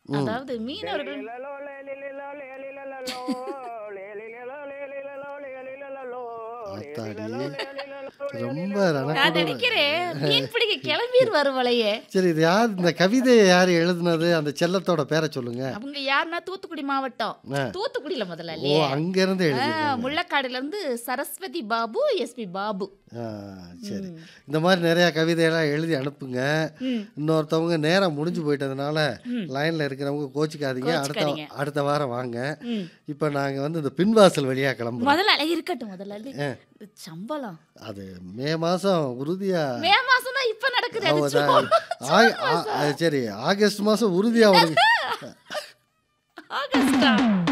அதாவது மீனவர்கள் ஆத்தாடி. ரொம்ப நான் ரணக்கொடூரம். நினைக்கிறேன் மீன் பிடிக்க கிளம்பிடுவாரு வலையே சரி இது யார் இந்த கவிதையை யார் எழுதுனது அந்த செல்லத்தோட பேரை சொல்லுங்க அவங்க யாருன்னா தூத்துக்குடி மாவட்டம் ஆ. தூத்துக்குடியில முதல்ல ஓ இல்லையே அங்க இருந்து ஆ, எழுதி முள்ளக்காடுல இருந்து சரஸ்வதி பாபு எஸ்பி பாபு சரி இந்த மாதிரி நிறைய கவிதையெல்லாம் எழுதி அனுப்புங்க ம். இன்னொருத்தவங்க நேரம் முடிஞ்சு போயிட்டதுனால லைன்ல இருக்கிறவங்க கோச்சிக்காதீங்க அடுத்த கோச்சிக்காதீங்க. அடுத்த வாரம் வாங்க ம். இப்போ நாங்க வந்து இந்த பின்வாசல் வழியா கிளம்புறோம் முதல்ல இருக்கட்டும் முதல்ல இது சம்பளம் அது மே மாசம் உறுதியா மே மாசம் தான் இப்ப நடக்குது அது அவதான். சும்மா. ஆ- ஆ- சரி ஆகஸ்ட் மாசம் உறுதியா உனக்கு ஆகஸ்டா